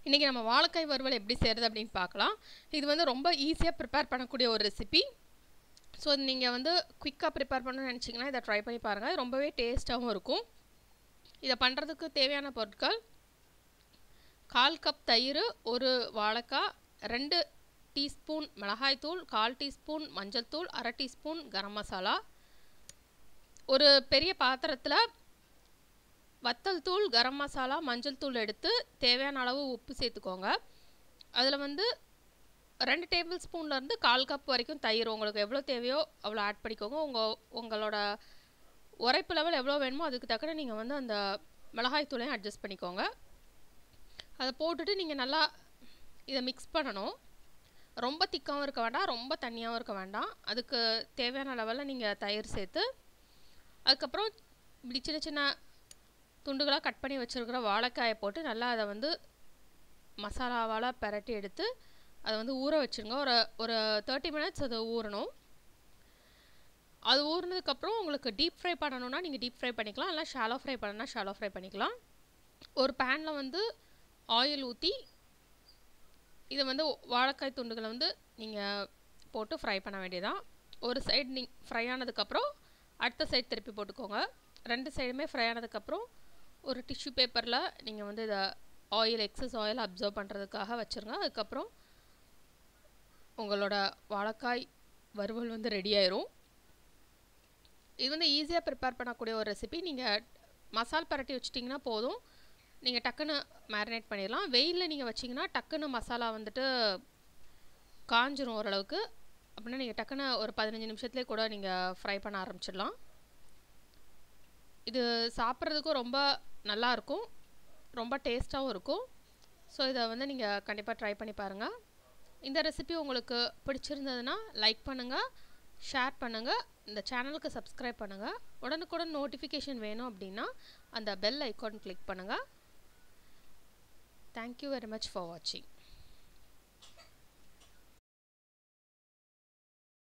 இன்றைக்கி நம்ம வாழைக்காய் வறுவல் எப்படி செய்கிறது அப்படின்னு பார்க்கலாம் இது வந்து ரொம்ப ஈஸியாக ப்ரிப்பேர் பண்ணக்கூடிய ஒரு ரெசிபி ஸோ நீங்கள் வந்து குயிக்காக ப்ரிப்பேர் பண்ணணும்னு நினச்சிங்கன்னா இதை ட்ரை பண்ணி பாருங்கள் ரொம்பவே டேஸ்ட்டாகவும் இருக்கும் இதை பண்ணுறதுக்கு தேவையான பொருட்கள் கால் கப் தயிர் ஒரு வாழைக்காய் ரெண்டு டீஸ்பூன் மிளகாய்த்தூள் கால் டீஸ்பூன் மஞ்சள் தூள் அரை டீஸ்பூன் கரம் மசாலா ஒரு பெரிய பாத்திரத்தில் வத்தல் தூள் கரம் மசாலா மஞ்சள் தூள் எடுத்து தேவையான அளவு உப்பு சேர்த்துக்கோங்க அதில் வந்து ரெண்டு டேபிள் ஸ்பூன்லேருந்து கால் கப் வரைக்கும் தயிர் உங்களுக்கு எவ்வளோ தேவையோ அவ்வளோ ஆட் பண்ணிக்கோங்க உங்கள் உங்களோட உரைப்பு லெவல் எவ்வளோ வேணுமோ அதுக்கு தக்கன நீங்கள் வந்து அந்த மிளகாய் தூளையும் அட்ஜஸ்ட் பண்ணிக்கோங்க அதை போட்டுட்டு நீங்கள் நல்லா இதை மிக்ஸ் பண்ணணும் ரொம்ப திக்காகவும் இருக்க வேண்டாம் ரொம்ப தண்ணியாகவும் இருக்க வேண்டாம் அதுக்கு தேவையான லெவலில் நீங்கள் தயிர் சேர்த்து அதுக்கப்புறம் இப்படி சின்ன சின்ன துண்டுகளாக கட் பண்ணி வச்சுருக்கிற வாழைக்காயை போட்டு நல்லா அதை வந்து மசாலாவால் பரட்டி எடுத்து அதை வந்து ஊற வச்சுருங்க ஒரு ஒரு தேர்ட்டி மினிட்ஸ் அது ஊறணும் அது ஊறினதுக்கப்புறம் உங்களுக்கு டீப் ஃப்ரை பண்ணணுன்னா நீங்கள் டீப் ஃப்ரை பண்ணிக்கலாம் இல்லை ஷாலோ ஃப்ரை பண்ணணும்னா ஷாலோ ஃப்ரை பண்ணிக்கலாம் ஒரு பேனில் வந்து ஆயில் ஊற்றி இதை வந்து வாழைக்காய் துண்டுகளை வந்து நீங்கள் போட்டு ஃப்ரை பண்ண வேண்டியதான் ஒரு சைடு நீ ஃப்ரை ஆனதுக்கப்புறம் அடுத்த சைடு திருப்பி போட்டுக்கோங்க ரெண்டு சைடுமே ஃப்ரை ஆனதுக்கப்புறம் ஒரு டிஷ்யூ பேப்பரில் நீங்கள் வந்து இதை ஆயில் எக்ஸஸ் ஆயில் அப்சர்வ் பண்ணுறதுக்காக வச்சுருங்க அதுக்கப்புறம் உங்களோட வாழைக்காய் வறுவல் வந்து ரெடி ஆயிரும் இது வந்து ஈஸியாக ப்ரிப்பேர் பண்ணக்கூடிய ஒரு ரெசிபி நீங்கள் மசால் பரட்டி வச்சிட்டிங்கன்னா போதும் நீங்கள் டக்குன்னு மேரினேட் பண்ணிடலாம் வெயிலில் நீங்கள் வச்சிங்கன்னா டக்குன்னு மசாலா வந்துட்டு காஞ்சிரும் ஓரளவுக்கு அப்படின்னா நீங்கள் டக்குன்னு ஒரு பதினஞ்சு நிமிஷத்துலேயே கூட நீங்கள் ஃப்ரை பண்ண ஆரம்பிச்சிடலாம் இது சாப்பிட்றதுக்கும் ரொம்ப நல்லாயிருக்கும் ரொம்ப டேஸ்ட்டாகவும் இருக்கும் ஸோ இதை வந்து நீங்கள் கண்டிப்பாக ட்ரை பண்ணி பாருங்கள் இந்த ரெசிபி உங்களுக்கு பிடிச்சிருந்ததுன்னா லைக் பண்ணுங்கள் ஷேர் பண்ணுங்கள் இந்த சேனலுக்கு சப்ஸ்கிரைப் பண்ணுங்கள் உடனுக்குடன் நோட்டிஃபிகேஷன் வேணும் அப்படின்னா அந்த பெல் ஐக்கான் கிளிக் பண்ணுங்கள் தேங்க்யூ வெரி மச் ஃபார் வாட்சிங்